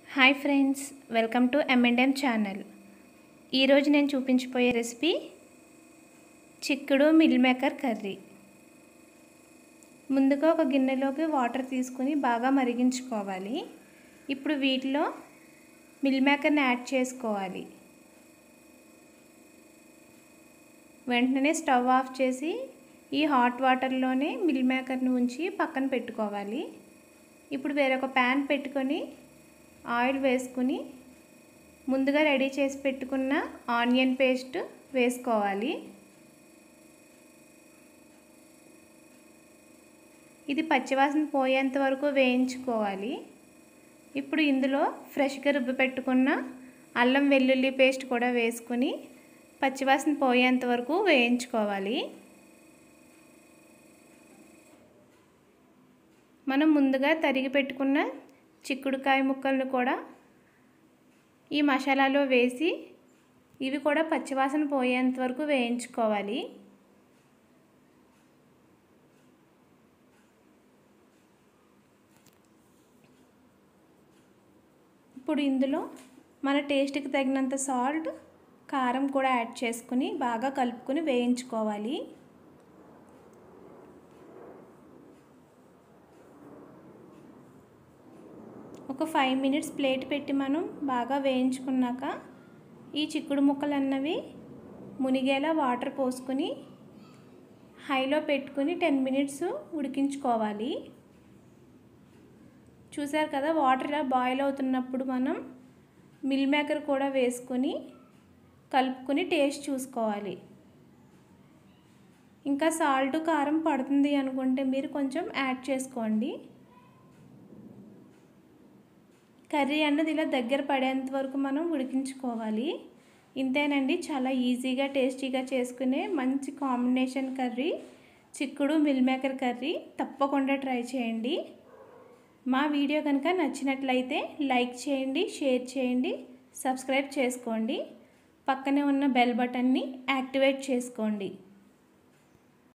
hi friends welcome to M and M channel ఈరోజు నేను చూపించబోయే రెసిపీ చిక్కుడు మిల్ మేకర్ కర్రీ ముందుగా ఒక గిన్నెలోకి వాటర్ తీసుకుని బాగా మరిగించుకోవాలి ఇప్పుడు వీటిలో మిల్ మేకర్ని యాడ్ చేసుకోవాలి వెంటనే స్టవ్ ఆఫ్ చేసి ఈ హాట్ వాటర్లోనే మిల్ మేకర్ని ఉంచి పక్కన పెట్టుకోవాలి ఇప్పుడు వేరొక ప్యాన్ పెట్టుకొని ఆయిల్ వేసుకుని ముందుగా రెడీ చేసి పెట్టుకున్న ఆనియన్ పేస్ట్ వేసుకోవాలి ఇది పచ్చివాసన పోయేంత వరకు వేయించుకోవాలి ఇప్పుడు ఇందులో ఫ్రెష్గా రుబ్బి పెట్టుకున్న అల్లం వెల్లుల్లి పేస్ట్ కూడా వేసుకుని పచ్చివాసన పోయేంత వరకు వేయించుకోవాలి మనం ముందుగా తరిగి పెట్టుకున్న చిక్కుడుకాయ ముక్కలను కూడా ఈ మసాలాలో వేసి ఇవి కూడా పచ్చివాసన పోయేంత వరకు వేయించుకోవాలి ఇప్పుడు ఇందులో మన టేస్ట్కి తగినంత సాల్ట్ కారం కూడా యాడ్ చేసుకుని బాగా కలుపుకొని వేయించుకోవాలి ఒక ఫైవ్ మినిట్స్ ప్లేట్ పెట్టి మనం బాగా వేయించుకున్నాక ఈ చిక్కుడు ముక్కలు అన్నవి మునిగేలా వాటర్ పోసుకొని హైలో పెట్టుకుని టెన్ మినిట్స్ ఉడికించుకోవాలి చూసారు కదా వాటర్ ఇలా బాయిల్ అవుతున్నప్పుడు మనం మిల్ మేకర్ కూడా వేసుకొని కలుపుకొని టేస్ట్ చూసుకోవాలి ఇంకా సాల్ట్ కారం పడుతుంది అనుకుంటే మీరు కొంచెం యాడ్ చేసుకోండి కర్రీ అన్నది ఇలా దగ్గర పడేంత వరకు మనం ఉడికించుకోవాలి ఇంతేనండి చాలా ఈజీగా టేస్టీగా చేసుకునే మంచి కాంబినేషన్ కర్రీ చిక్కుడు మిల్ మేకర్ కర్రీ తప్పకుండా ట్రై చేయండి మా వీడియో కనుక నచ్చినట్లయితే లైక్ చేయండి షేర్ చేయండి సబ్స్క్రైబ్ చేసుకోండి పక్కనే ఉన్న బెల్ బటన్ని యాక్టివేట్ చేసుకోండి